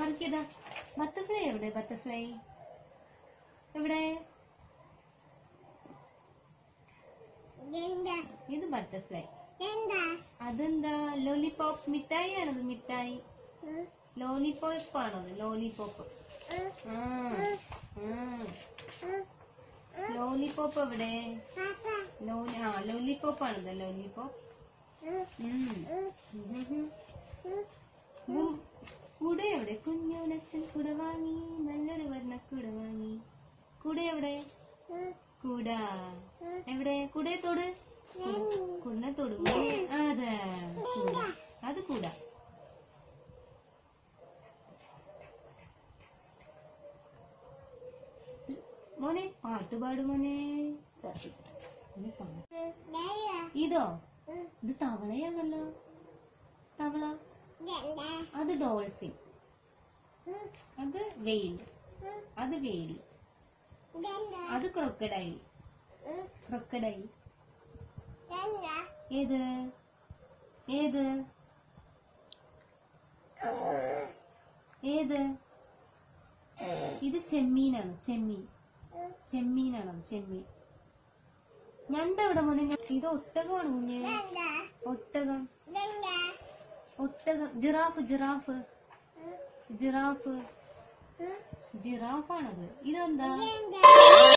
മറിക്കതാ butterfly എവിടെ butterfly എവിടെ ഇത് ബട്ടർഫ്ലൈ അതെന്താ ലോലിപോപ്പ് മിഠായി ആണത് മിഠായി ലോലിപോപ്പ് ആണത് ലോലിപോപ്പ് ആ ലോലിപോപ്പ് എവിടെ ലോലി ആ ലോലിപോപ്പ് ആണത് ലോലിപോപ്പ് കുട എവിടെ കുഞ്ഞോനച്ഛൻ കുട വാങ്ങി നല്ലൊരു വർണ്ണ കുട വാങ്ങി കുട എവിടെ കുട എവിടെ കുടയെ തൊട് കുടനെ തൊടു അതെ കുട അത് കുട മോനെ പാട്ട് പാട് മോനെ മോനെ പാട്ട് ഇതോ ഇത് തവളയാണല്ലോ തവള അത് ഡോൾഫിൻ അത് വെയിൽ അത് വെയിൽ അത് ക്രൊക്കഡൈൽ ക്രൊക്കഡൈൽ ഏത് ഏത് ഏത് ഇത് ചെമ്മീനാണ് ചെമ്മീൻ ചെമ്മീനാണ് ചെമ്മീൻ ഞണ്ട് എവിടെ മോനെ ഇത് ഒട്ടകമാണ് കുഞ്ഞ് ഒട്ടകം ഒട്ടകം ജിറാഫ് ജിറാഫ് ജിറാഫ് ജിറാഫാണത് ഇതെന്താ